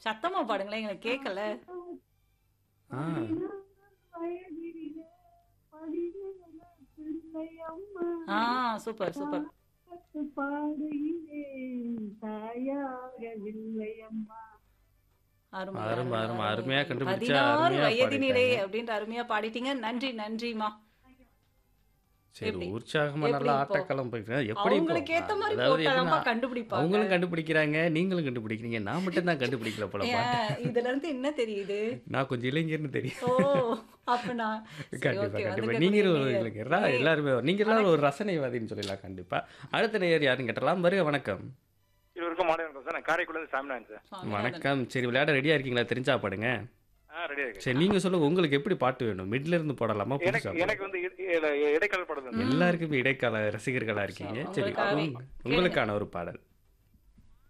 சத்தமா பாடுங்களேன் எனக்கு கேட்கல ஆ வயதினிலே பதினேழு பிள்ளை அம்மா ஆ சூப்பர் சூப்பர் பாட்டு பாடுகிறேன் தாயாகவில்லை அம்மா அருமை அருமை, அருமை. அருமையா கண்டுபிடிச்சா, பதினாறு அருமையா வயதினிலே பாடிட்டாங்க. அப்படின்ட்டு அருமையா பாடிட்டீங்க நன்றி நன்றிமா சரி எப்படி? உற்சாகமா எப்படி நல்லா இப்போ? ஆட்டக்களம் போயிட்டு எப்படி இப்போ? அவங்களுக்கு ஏத்த மாதிரி அதாவது போட்டாதான்ப்பா எப்படின்னா, கண்டுபிடிப்பாங்க அவங்களும் கண்டுபிடிக்கிறாங்க நீங்களும் கண்டுபிடிக்கிறீங்க நான் மட்டும் தான் கண்டுபிடிக்கல போல பாட்டு ஏன், இதுல இருந்து என்ன தெரியுது நான் கொஞ்சம் இளைஞர்னு தெரியும் ஓ அப்ப நான் சரி, கண்டிப்பா okay, கண்டிப்பா வந்திருக்கக்கூடிய நீங்க ஒரு நேயர். இளைஞர் தான், எல்லாருமே நீங்க எல்லாரும் ஒரு ரசனைவாதின்னு சொல்லலாம் கண்டிப்பா அடுத்த நேயர் யாருன்னு கேட்டலாம் வருக வணக்கம் இருவருக்கும் மாலை வணக்கம் சார் நான் காரைக்குடிலேருந்து சாமினான் சார் சுவாமிநாதன். வணக்கம் சரி விளையாட ரெடியா இருக்கீங்களா தெரிஞ்சா பாடுங்க ஆ ரெடியாக இருக்கு சரி நீங்க சொல்லுங்க உங்களுக்கு எப்படி பாட்டு வேணும் மிட்ல இருந்து போடலாமா புதுசா எனக்கு எனக்கு வந்து இ- இ- இடைக்கால படம் தான் எல்லாருக்குமே இடைக்கால ரசிகர்களா இருக்கீங்க சரி உங்களுக்காகவே. உங்க- உங்களுக்கான ஒரு பாடல்